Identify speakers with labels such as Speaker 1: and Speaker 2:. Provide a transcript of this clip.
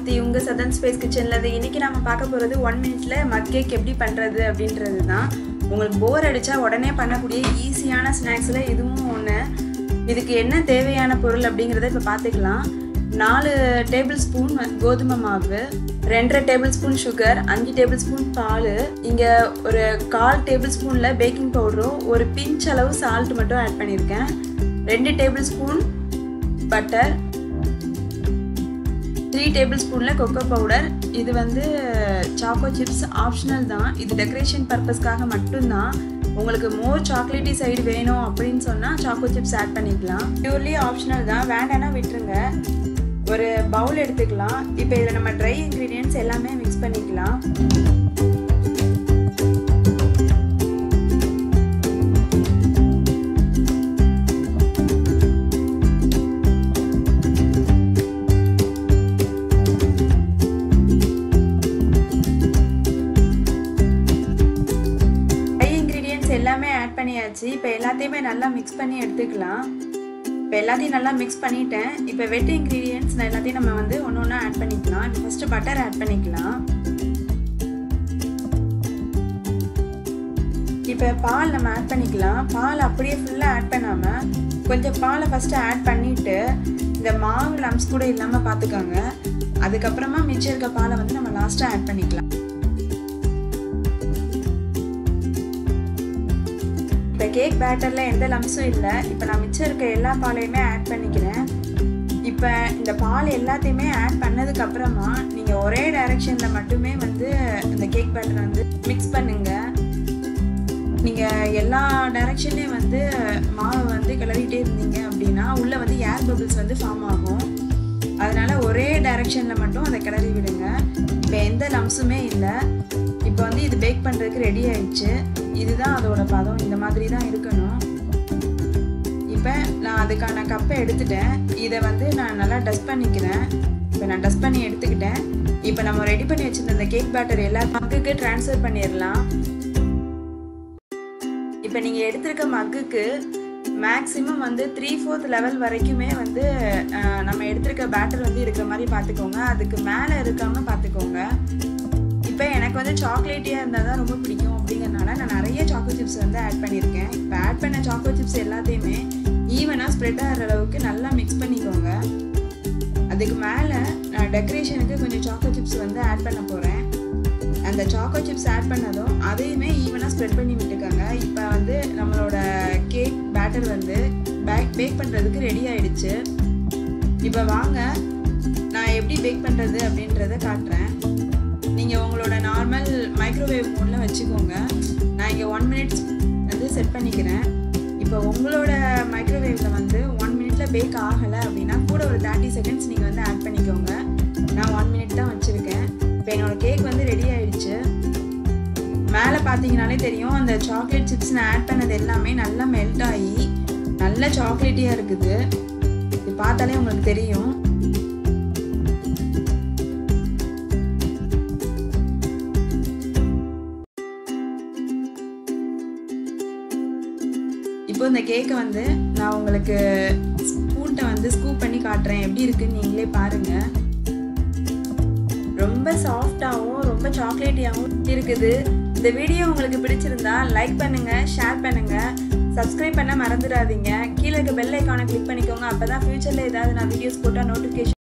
Speaker 1: சக்தி உங்கள் சதன் ஸ்பேஸ் கிச்சனில் இன்றைக்கி நம்ம பார்க்க போகிறது ஒன் மினிட்ல மக் கேக் எப்படி பண்ணுறது அப்படின்றது தான் உங்களுக்கு போர் அடித்தா உடனே பண்ணக்கூடிய ஈஸியான ஸ்நாக்ஸில் இதுவும் ஒன்று இதுக்கு என்ன தேவையான பொருள் அப்படிங்கிறத இப்போ பார்த்துக்கலாம் நாலு டேபிள் ஸ்பூன் கோதுமை மாவு ரெண்டரை டேபிள் ஸ்பூன் சுகர் அஞ்சு டேபிள் ஸ்பூன் பால் இங்கே ஒரு கால் டேபிள் ஸ்பூனில் பேக்கிங் பவுடரும் ஒரு பிஞ்ச் அளவு சால்ட் மட்டும் ஆட் பண்ணியிருக்கேன் ரெண்டு tablespoon butter three table ஸ்பூனில் கொக்கோ பவுடர் இது வந்து சாக்கோ சிப்ஸ் ஆப்ஷனல் தான் இது டெக்கரேஷன் பர்பஸ்க்காக மட்டும்தான் உங்களுக்கு மோர் சாக்லேட்டி சைடு வேணும் அப்படின்னு சொன்னால் சாக்கோ சிப்ஸ் ஆட் பண்ணிக்கலாம் பியூர்லி ஆப்ஷனல் தான் வேண்டாம்னா விட்டுருங்க ஒரு பவுல் எடுத்துக்கலாம் இப்போ இதில் நம்ம ட்ரை இன்க்ரீடியன்ட்ஸ் எல்லாமே மிக்ஸ் பண்ணிக்கலாம் ட்ரை இன்க்ரீடியன்ட்ஸ் எல்லாமே ஆட் பண்ணியாச்சு இப்போ எல்லாத்தையுமே நல்லா மிக்ஸ் பண்ணி எடுத்துக்கலாம் இப்போ எல்லாத்தையும் நல்லா மிக்ஸ் பண்ணிட்டேன் இப்போ வெட் இன்க்ரீடியன்ட்ஸ் எல்லாத்தையும் நம்ம வந்து ஒன்று ஒன்றா ஆட் பண்ணிக்கலாம் இப்போ ஃபஸ்ட்டு பட்டர் ஆட் பண்ணிக்கலாம் இப்போ பால் நம்ம ஆட் பண்ணிக்கலாம் பால் அப்படியே ஃபுல்லாக ஆட் பண்ணாமல் கொஞ்சம் பாலை ஃபஸ்ட்டு ஆட் பண்ணிவிட்டு இந்த மாவு லம்ஸ் கூட இல்லாமல் பார்த்துக்கோங்க அதுக்கப்புறமா மிச்சம் இருக்க பாலை வந்து நம்ம லாஸ்ட்டாக ஆட் பண்ணிக்கலாம் இப்போ கேக் பேட்டரில் எந்த லம்ஸும் இல்லை இப்போ நான் மிச்சம் இருக்க எல்லா பாலையுமே ஆட் பண்ணிக்கிறேன் இப்போ இந்த பால் எல்லாத்தையுமே ஆட் பண்ணதுக்கு அப்புறமா நீங்கள் ஒரே டைரெக்ஷனில் மட்டுமே வந்து இந்த கேக் பேட்டரை வந்து மிக்ஸ் பண்ணுங்கள் நீங்கள் எல்லா டைரெக்ஷன்லேயும் வந்து மாவை வந்து கிளறிட்டே இருந்தீங்க அப்படின்னா உள்ளே வந்து ஏர் பபிள்ஸ் வந்து ஃபார்ம் ஆகும் அதனால் ஒரே டைரெக்ஷனில் மட்டும் அதை கிளறி விடுங்க இப்போ எந்த லம்ஸுமே இல்லை இப்போ வந்து இது பேக் பண்ணுறதுக்கு ரெடி ஆயிடுச்சு இதுதான் அதோட பதம் இந்த மாதிரி தான் இருக்கணும் இப்போ நான் அதுக்கான கப்பை எடுத்துட்டேன் இதை வந்து நான் நல்லா டஸ்ட் பண்ணிக்கிறேன் இப்போ நான் டஸ்ட் பண்ணி எடுத்துக்கிட்டேன் இப்போ நம்ம ரெடி பண்ணி வச்சுருந்த இந்த கேக் பேட்டர் எல்லா மக்குக்கு ட்ரான்ஸ்ஃபர் பண்ணிடலாம் இப்போ நீங்கள் எடுத்திருக்க மக்குக்கு மேக்ஸிமம் வந்து த்ரீ ஃபோர்த் லெவல் வரைக்குமே வந்து நம்ம எடுத்திருக்க பேட்டர் வந்து இருக்கிற மாதிரி பார்த்துக்கோங்க அதுக்கு மேலே இருக்காமல் பார்த்துக்கோங்க இப்போ எனக்கு வந்து சாக்லேட்டியாக இருந்தால் தான் ரொம்ப பிடிக்கும் அப்படிங்கிறனால நான் நிறைய சாக்கோ சிப்ஸ் வந்து ஆட் பண்ணியிருக்கேன் இப்போ ஆட் பண்ண சாக்கோ சிப்ஸ் எல்லாத்தையுமே ஈவனாக ஸ்ப்ரெட் ஆகிற அளவுக்கு நல்லா மிக்ஸ் பண்ணிக்கோங்க அதுக்கு மேலே நான் டெக்கரேஷனுக்கு கொஞ்சம் சாக்கோ சிப்ஸ் வந்து ஆட் பண்ண போகிறேன் அந்த சாக்கோ சிப்ஸ் ஆட் பண்ணதும் அதையுமே ஈவனாக ஸ்ப்ரெட் பண்ணி விட்டுக்கோங்க இப்போ வந்து நம்மளோட கேக் பேட்டர் வந்து பேக் பேக் பண்ணுறதுக்கு ரெடி ஆயிடுச்சு இப்போ வாங்க நான் எப்படி பேக் பண்ணுறது அப்படின்றத காட்டுறேன் நீங்கள் உங்களோட நார்மல் மைக்ரோவேவ் மோடில் வச்சுக்கோங்க நான் இங்கே ஒன் மினிட்ஸ் வந்து செட் பண்ணிக்கிறேன் இப்போ உங்களோட மைக்ரோவேவில் வந்து ஒன் மினிட்டில் பேக் ஆகலை அப்படின்னா கூட ஒரு தேர்ட்டி செகண்ட்ஸ் நீங்கள் வந்து ஆட் பண்ணிக்கோங்க நான் ஒன் மினிட் தான் வச்சுருக்கேன் இப்போ என்னோடய கேக் வந்து ரெடி ஆயிடுச்சு மேலே பார்த்தீங்கனாலே தெரியும் அந்த சாக்லேட் சிப்ஸ் நான் ஆட் பண்ணது எல்லாமே நல்லா மெல்ட் ஆகி நல்ல சாக்லேட்டியாக இருக்குது இது பார்த்தாலே உங்களுக்கு தெரியும் இப்போ இந்த கேக்கை வந்து நான் உங்களுக்கு ஸ்பூன்ட்டை வந்து ஸ்கூப் பண்ணி காட்டுறேன் எப்படி இருக்குன்னு நீங்களே பாருங்கள் ரொம்ப சாஃப்டாகவும் ரொம்ப சாக்லேட்டியாகவும் இருக்குது இந்த வீடியோ உங்களுக்கு பிடிச்சிருந்தா லைக் பண்ணுங்கள் ஷேர் பண்ணுங்கள் சப்ஸ்கிரைப் பண்ண மறந்துடாதீங்க கீழே இருக்க பெல் ஐக்கானை கிளிக் பண்ணிக்கோங்க அப்போ தான் ஃப்யூச்சரில் ஏதாவது நான் வீடியோஸ் போட்டால் நோட்டிஃபிகேஷன்